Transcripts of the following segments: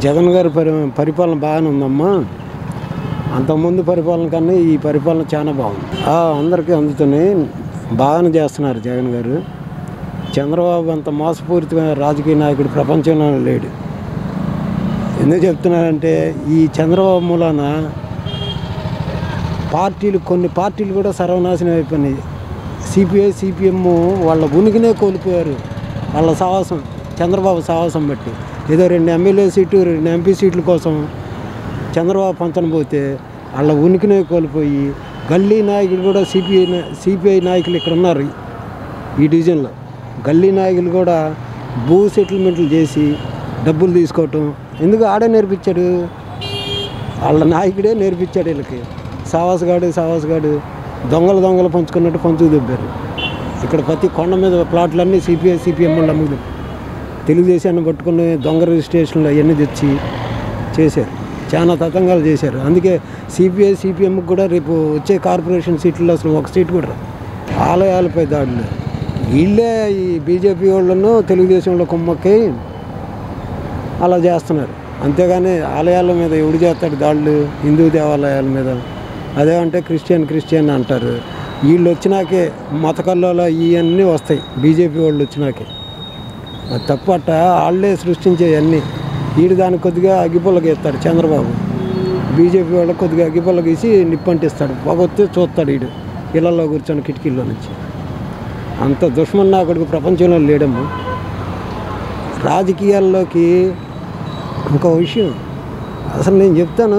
జగన్ గారి పరి పరిపాలన బాగానే ఉందమ్మా అంతకుముందు పరిపాలన కన్నా ఈ పరిపాలన చాలా బాగుంది ఆ, అందరికీ అందుతున్నాయి బాగానే చేస్తున్నారు జగన్ గారు చంద్రబాబు అంత మోసపూరితమైన రాజకీయ నాయకుడు ప్రపంచంలో లేడు ఎందుకు చెప్తున్నానంటే ఈ చంద్రబాబు మూలాన పార్టీలు కొన్ని పార్టీలు కూడా సర్వనాశనం అయిపోయినాయి సిపిఐ సిపిఎం వాళ్ళ ఉనికినే కోల్పోయారు వాళ్ళ సాహసం చంద్రబాబు సాహసం బట్టి ఏదో రెండు ఎమ్మెల్యే సీటు రెండు ఎంపీ సీట్ల కోసం చంద్రబాబు పంచన పోతే వాళ్ళ ఉనికినే కోల్పోయి గల్లీ నాయకులు కూడా సిపిఐ సిపిఐ నాయకులు ఇక్కడ ఉన్నారు ఈ డివిజన్లో గల్లీ నాయకులు కూడా భూ సెటిల్మెంట్లు చేసి డబ్బులు తీసుకోవటం ఎందుకు ఆడే నేర్పించాడు వాళ్ళ నాయకుడే నేర్పించాడు వీళ్ళకి సావాసగాడు సావాసగాడు దొంగలు దొంగలు పంచుకున్నట్టు పంచుకు దొబ్బారు ఇక్కడ ప్రతి కొండ మీద ప్లాట్లన్నీ సిపిఐ సిపిఎం వాళ్ళు అమ్ముడు తెలుగుదేశాన్ని పట్టుకుని దొంగ రిజిస్ట్రేషన్లు అవన్నీ తెచ్చి చేశారు చాలా తతంగాలు చేశారు అందుకే సిపిఐ సిపిఎంకి కూడా రేపు వచ్చే కార్పొరేషన్ సీట్లలో అసలు ఒక సీట్ కూడా రాదు. ఆలయాలపై దాడులు వీళ్ళే ఈ బీజేపీ వాళ్ళను తెలుగుదేశంలో కుమ్మక్కి అలా చేస్తున్నారు అంతేగాని ఆలయాల మీద ఎవడు చేస్తాడు దాడులు హిందూ దేవాలయాల మీద అదేమంటే క్రిస్టియన్ క్రిస్టియన్ అంటారు వీళ్ళు వచ్చినాకే మత కల్లోల ఇవన్నీ వస్తాయి బీజేపీ వాళ్ళు వచ్చినాకే అది తప్పట వాళ్ళే సృష్టించే అన్నీ వీడు దానికి కొద్దిగా అగ్గిపుల్లకి ఇస్తాడు చంద్రబాబు బీజేపీ వాళ్ళకి కొద్దిగా అగ్గిపుల్లకి వేసి నిప్పంటిస్తాడు పొగొత్తే చూస్తాడు వీడు ఇళ్లలో కూర్చొని కిటికీల్లో నుంచి అంత దుష్మన్ నాకుడికి ప్రపంచంలో లేడమ్మా రాజకీయాల్లోకి ఇంకో విషయం అసలు నేను చెప్తాను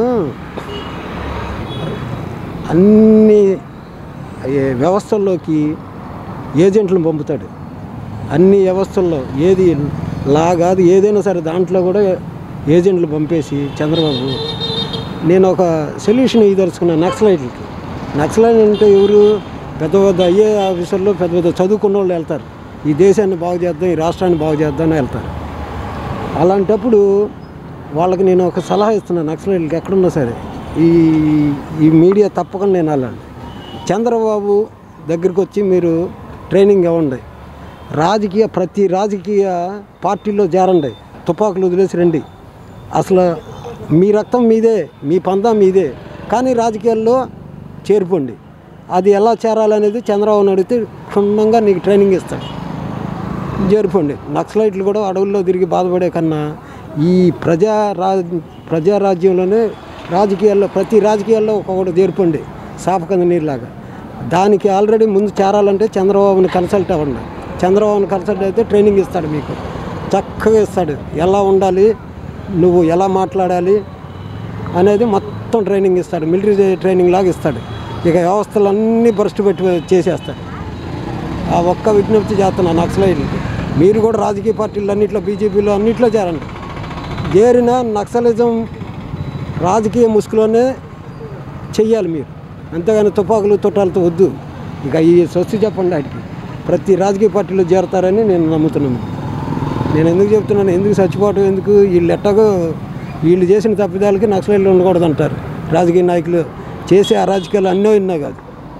అన్ని ఏ వ్యవస్థల్లోకి ఏజెంట్లను పంపుతాడు అన్ని వ్యవస్థల్లో ఏది లా కాదు ఏదైనా సరే దాంట్లో కూడా ఏజెంట్లు పంపేసి చంద్రబాబు నేను ఒక సొల్యూషన్ ఇదలుచుకున్నాను నక్సలైట్లకి నక్సలైట్ అంటే ఎవరు పెద్ద పెద్ద ఐఏ ఆఫీసర్లు పెద్ద పెద్ద చదువుకున్న వాళ్ళు వెళ్తారు ఈ దేశాన్ని బాగు చేద్దాం ఈ రాష్ట్రాన్ని బాగు చేద్దాం అని వెళ్తారు అలాంటప్పుడు వాళ్ళకి నేను ఒక సలహా ఇస్తున్నాను నక్సలైట్లకి ఎక్కడున్నా సరే ఈ ఈ మీడియా తప్పకుండా నేను వెళ్ళండి చంద్రబాబు దగ్గరికి వచ్చి మీరు ట్రైనింగ్ ఇవ్వండి రాజకీయ ప్రతి రాజకీయ పార్టీలో చేరండి తుపాకులు వదిలేసి రండి అసలు మీ రక్తం మీదే మీ పందా మీదే కానీ రాజకీయాల్లో చేరిపోండి అది ఎలా చేరాలనేది చంద్రబాబుని అడిగితే క్షుణ్ణంగా నీకు ట్రైనింగ్ ఇస్తాడు చేరిపోండి నక్సలైట్లు కూడా అడవుల్లో తిరిగి బాధపడే కన్నా ఈ ప్రజా రా ప్రజారాజ్యంలోనే రాజకీయాల్లో ప్రతి రాజకీయాల్లో ఒక్కొక్కటి చేరిపోండి సాపకంద నీరులాగా దానికి ఆల్రెడీ ముందు చేరాలంటే చంద్రబాబుని కన్సల్ట్ అవ్వండి చంద్రబాబుని కన్సల్ట్ అయితే ట్రైనింగ్ ఇస్తాడు మీకు చక్కగా ఇస్తాడు ఎలా ఉండాలి నువ్వు ఎలా మాట్లాడాలి అనేది మొత్తం ట్రైనింగ్ ఇస్తాడు మిలిటరీ ట్రైనింగ్ లాగా ఇస్తాడు ఇక వ్యవస్థలన్నీ బరుస్తు పెట్టి చేసేస్తాడు ఆ ఒక్క విజ్ఞప్తి చేస్తున్నాను నక్సలైట్లకి మీరు కూడా రాజకీయ పార్టీలు అన్నింటిలో బీజేపీలో అన్నింటిలో చేరండి చేరిన నక్సలిజం రాజకీయ ముసుగులోనే చెయ్యాలి మీరు అంతేగాని తుపాకులు తుట్టాలతో వద్దు ఇక ఈ స్వస్తి చెప్పండి వాటికి ప్రతి రాజకీయ పార్టీలో చేరతారని నేను నమ్ముతున్నాను నేను ఎందుకు చెప్తున్నాను ఎందుకు చచ్చిపోవటం ఎందుకు వీళ్ళు ఎట్టగో వీళ్ళు చేసిన తప్పిదాలకి నక్సలైట్లు ఉండకూడదు అంటారు రాజకీయ నాయకులు చేసే ఆ రాజకీయాలు అన్నో ఇన్నో కాదు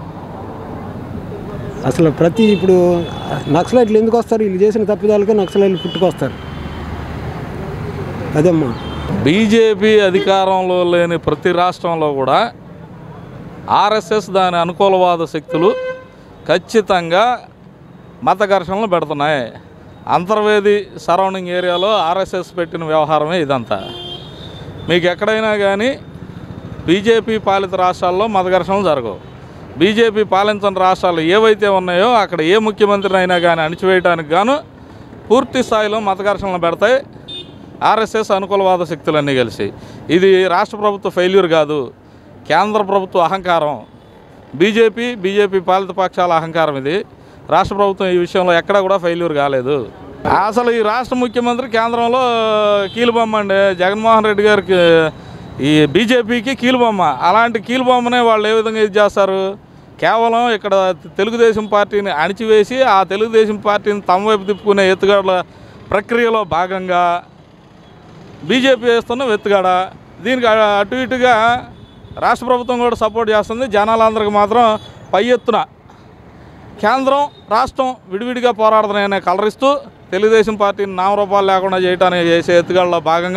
అసలు ప్రతి ఇప్పుడు నక్సలైట్లు ఎందుకు వస్తారు వీళ్ళు చేసిన తప్పిదాలకే నక్సలైట్లు పుట్టుకొస్తారు అదేమ్మా బీజేపీ అధికారంలో లేని ప్రతి రాష్ట్రంలో కూడా ఆర్ఎస్ఎస్ దాని అనుకూలవాద శక్తులు ఖచ్చితంగా మత ఘర్షణలు పెడుతున్నాయి అంతర్వేది సరౌండింగ్ ఏరియాలో ఆర్ఎస్ఎస్ పెట్టిన వ్యవహారమే ఇదంతా మీకు ఎక్కడైనా కానీ బీజేపీ పాలిత రాష్ట్రాల్లో మత ఘర్షణలు జరగవు బీజేపీ పాలించిన రాష్ట్రాలు ఏవైతే ఉన్నాయో అక్కడ ఏ ముఖ్యమంత్రిని అయినా కానీ అణిచివేయడానికి గాను పూర్తి స్థాయిలో మత ఘర్షణలు పెడతాయి ఆర్ఎస్ఎస్ అనుకూలవాద శక్తులన్నీ కలిసి ఇది రాష్ట్ర ప్రభుత్వ ఫెయిల్యూర్ కాదు కేంద్ర ప్రభుత్వ అహంకారం బీజేపీ బీజేపీ పాలిత పక్షాల అహంకారం ఇది రాష్ట్ర ప్రభుత్వం ఈ విషయంలో ఎక్కడా కూడా ఫెయిల్యూర్ కాలేదు అసలు ఈ రాష్ట్ర ముఖ్యమంత్రి కేంద్రంలో కీలుబొమ్మ అండి జగన్మోహన్ రెడ్డి గారికి ఈ బీజేపీకి కీలుబొమ్మ అలాంటి కీలుబొమ్మనే వాళ్ళు ఏ విధంగా ఇది చేస్తారు కేవలం ఇక్కడ తెలుగుదేశం పార్టీని అణిచివేసి ఆ తెలుగుదేశం పార్టీని తమ వైపు తిప్పుకునే ఎత్తుగడల ప్రక్రియలో భాగంగా బీజేపీ వేస్తున్న వెత్తుగాడ దీనికి అ- అటు ఇటుగా రాష్ట్ర ప్రభుత్వం కూడా సపోర్ట్ చేస్తుంది జనాలందరికీ మాత్రం పై ఎత్తున కేంద్రం రాష్ట్రం విడివిడిగా పోరాడుతున్నాయనే కలరిస్తూ తెలుగుదేశం పార్టీని నామరూపాలు లేకుండా చేయడానికి చేసే ఎత్తుగడలో భాగంగా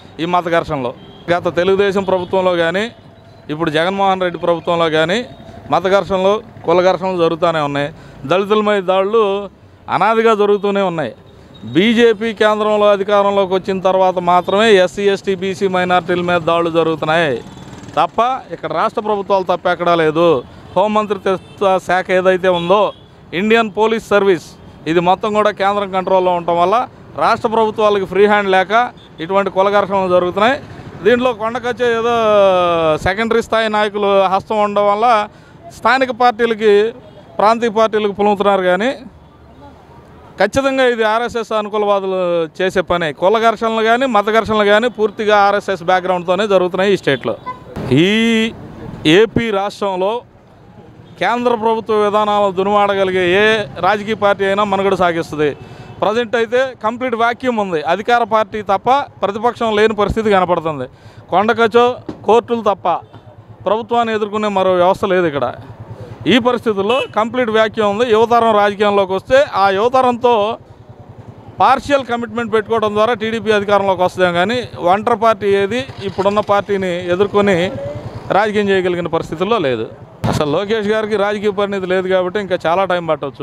ఈ మత ఘర్షణలో గత తెలుగుదేశం ప్రభుత్వంలో కానీ ఇప్పుడు జగన్మోహన్ రెడ్డి ప్రభుత్వంలో కానీ మత ఘర్షణలు కుల ఘర్షణలు జరుగుతూనే ఉన్నాయి దళితుల మీద దాడులు అనాదిగా జరుగుతూనే ఉన్నాయి బీజేపీ కేంద్రంలో అధికారంలోకి వచ్చిన తర్వాత మాత్రమే ఎస్సీ ఎస్టీ బీసీ మైనార్టీల మీద దాడులు జరుగుతున్నాయి తప్ప ఇక్కడ రాష్ట్ర ప్రభుత్వాలు తప్ప ఎక్కడా లేదు హోంమంత్రిత్వ శాఖ ఏదైతే ఉందో ఇండియన్ పోలీస్ సర్వీస్ ఇది మొత్తం కూడా కేంద్రం కంట్రోల్లో ఉండటం వల్ల రాష్ట్ర ప్రభుత్వాలకి ఫ్రీ హ్యాండ్ లేక ఇటువంటి కుల ఘర్షణలు జరుగుతున్నాయి దీంట్లో కొండకొచ్చే ఏదో సెకండరీ స్థాయి నాయకులు హస్తం ఉండడం వల్ల స్థానిక పార్టీలకి ప్రాంతీయ పార్టీలకు పులుముతున్నారు కానీ ఖచ్చితంగా ఇది ఆర్ఎస్ఎస్ అనుకూలవాదులు చేసే పని కుల ఘర్షణలు కానీ మత ఘర్షణలు కానీ పూర్తిగా ఆర్ఎస్ఎస్ బ్యాక్గ్రౌండ్తోనే జరుగుతున్నాయి ఈ స్టేట్లో ఈ ఏపీ రాష్ట్రంలో కేంద్ర ప్రభుత్వ విధానాలను దునుమాడగలిగే ఏ రాజకీయ పార్టీ అయినా మనుగడ సాగిస్తుంది ప్రజెంట్ అయితే కంప్లీట్ వాక్యూమ్ ఉంది అధికార పార్టీ తప్ప ప్రతిపక్షం లేని పరిస్థితి కనపడుతుంది కొండకచో కోర్టులు తప్ప ప్రభుత్వాన్ని ఎదుర్కొనే మరో వ్యవస్థ లేదు ఇక్కడ ఈ పరిస్థితుల్లో కంప్లీట్ వ్యాక్యూమ్ ఉంది యువతరం రాజకీయంలోకి వస్తే ఆ యువతరంతో పార్షియల్ కమిట్మెంట్ పెట్టుకోవడం ద్వారా టీడీపీ అధికారంలోకి వస్తాం కానీ ఒంటరి పార్టీ ఏది ఇప్పుడున్న పార్టీని ఎదుర్కొని రాజకీయం చేయగలిగిన పరిస్థితుల్లో లేదు అసలు లోకేష్ గారికి రాజకీయ పరిణితి లేదు కాబట్టి ఇంకా చాలా టైం పట్టవచ్చు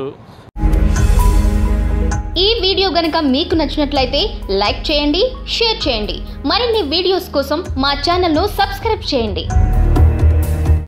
ఈ వీడియో గనుక మీకు నచ్చినట్లయితే లైక్ చేయండి షేర్ చేయండి మరిన్ని వీడియోస్ కోసం మా ఛానల్ను సబ్స్క్రైబ్ చేయండి